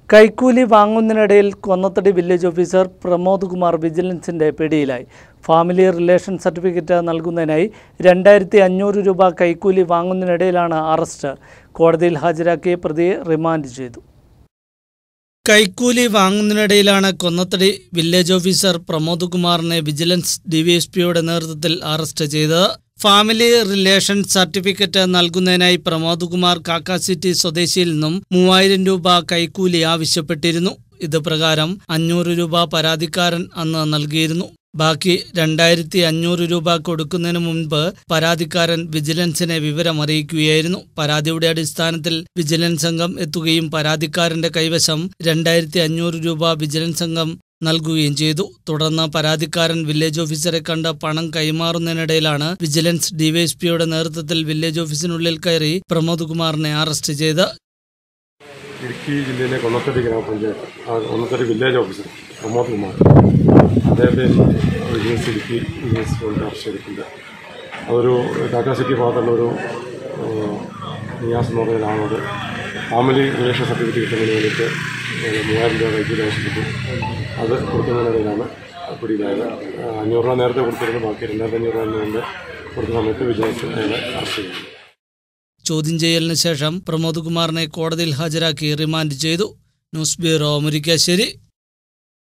കൈക്കൂലി വാങ്ങുന്നതിനിടയിൽ Konnathady village officer Pramod Kumar വിജിലൻസിന്റെ പിടിയിലായി ഫാമിലി റിലേഷൻ സർട്ടിഫിക്കറ്റ് നൽകുന്നതിനായി രണ്ടായിരത്തി അഞ്ഞൂറ് രൂപ കൈക്കൂലി വാങ്ങുന്നതിനിടയിലാണ് അറസ്റ്റ് കോടതിയിൽ ഹാജരാക്കിയ പ്രതിയെ റിമാൻഡ് ചെയ്തു കൈക്കൂലി വാങ്ങുന്നതിനിടയിലാണ് കൊന്നത്തടി വില്ലേജ് ഓഫീസർ പ്രമോദ് കുമാറിനെ വിജിലൻസ് ഡിവൈഎസ്പിയുടെ നേതൃത്വത്തിൽ അറസ്റ്റ് ചെയ്തത് ഫാമിലി റിലേഷൻ സർട്ടിഫിക്കറ്റ് നൽകുന്നതിനായി പ്രമോദ് കുമാർ കാക്കാസിറ്റി സ്വദേശിയിൽ നിന്നും മൂവായിരം രൂപ കൈക്കൂലി ആവശ്യപ്പെട്ടിരുന്നു ഇത് പ്രകാരം അഞ്ഞൂറ് രൂപ പരാതിക്കാരൻ അന്ന് നൽകിയിരുന്നു ബാക്കി രണ്ടായിരത്തി അഞ്ഞൂറ് രൂപ കൊടുക്കുന്നതിന് മുൻപ് പരാതിക്കാരൻ വിജിലൻസിനെ വിവരം അറിയിക്കുകയായിരുന്നു പരാതിയുടെ അടിസ്ഥാനത്തിൽ വിജിലൻസ് സംഘം എത്തുകയും പരാതിക്കാരന്റെ കൈവശം രണ്ടായിരത്തി അഞ്ഞൂറ് രൂപ വിജിലൻസ് സംഘം നൽകുകയും ചെയ്തു തുടർന്ന് പരാതിക്കാരൻ വില്ലേജ് ഓഫീസറെ കണ്ട് പണം കൈമാറുന്നതിനിടയിലാണ് വിജിലൻസ് ഡിവൈഎസ്പിയുടെ നേതൃത്വത്തിൽ വില്ലേജ് ഓഫീസിനുള്ളിൽ കയറി പ്രമോദ് കുമാറിനെ അറസ്റ്റ് ചെയ്ത് ഇടുക്കി ജില്ലയിലെ കൊന്നത്തടി ഗ്രാമപഞ്ചായത്ത് ആ കൊന്നത്തടി വില്ലേജ് ഓഫീസർ പ്രമോദ് കുമാർ അദ്ദേഹത്തെ ഇന്ന് വിജിലൻസ് ഇടുക്കി വിജിലൻസ് കൊണ്ട് അറസ്റ്റ് ചെയ്തിട്ടുണ്ട് അതൊരു ടാറ്റാ സിറ്റി ഭാഗത്തുള്ള ഒരു ഏഹ്, നിയാസ് എന്ന് പറഞ്ഞ ഒരാളോട് ഫാമിലി റിലേഷൻ സർട്ടിഫിക്കറ്റ് കിട്ടുന്നതിന് വേണ്ടിയിട്ട് ഏഹ്, മൂവായിരം രൂപ കൈക്കൂലി ആവശ്യപ്പെട്ടു അത് കൊടുക്കുന്നതിനിടയിലാണ് പിടിയിലായത് ഏഹ്, അഞ്ഞൂറ് രൂപ നേരത്തെ കൊടുത്തിരുന്നു ബാക്കി രണ്ടായിരത്തി അഞ്ഞൂറ് രൂപ കൊണ്ട് കൊടുത്ത സമയത്ത് വിജിലൻസ് അയാളെ അറസ്റ്റ് ചെയ്തു ചോദ്യം ചെയ്യലിന് ശേഷം പ്രമോദ് കുമാറിനെ കോടതിയിൽ ഹാജരാക്കി റിമാൻഡ് ചെയ്തു ന്യൂസ് ബ്യൂറോ മുരിക്കാശ്ശേരി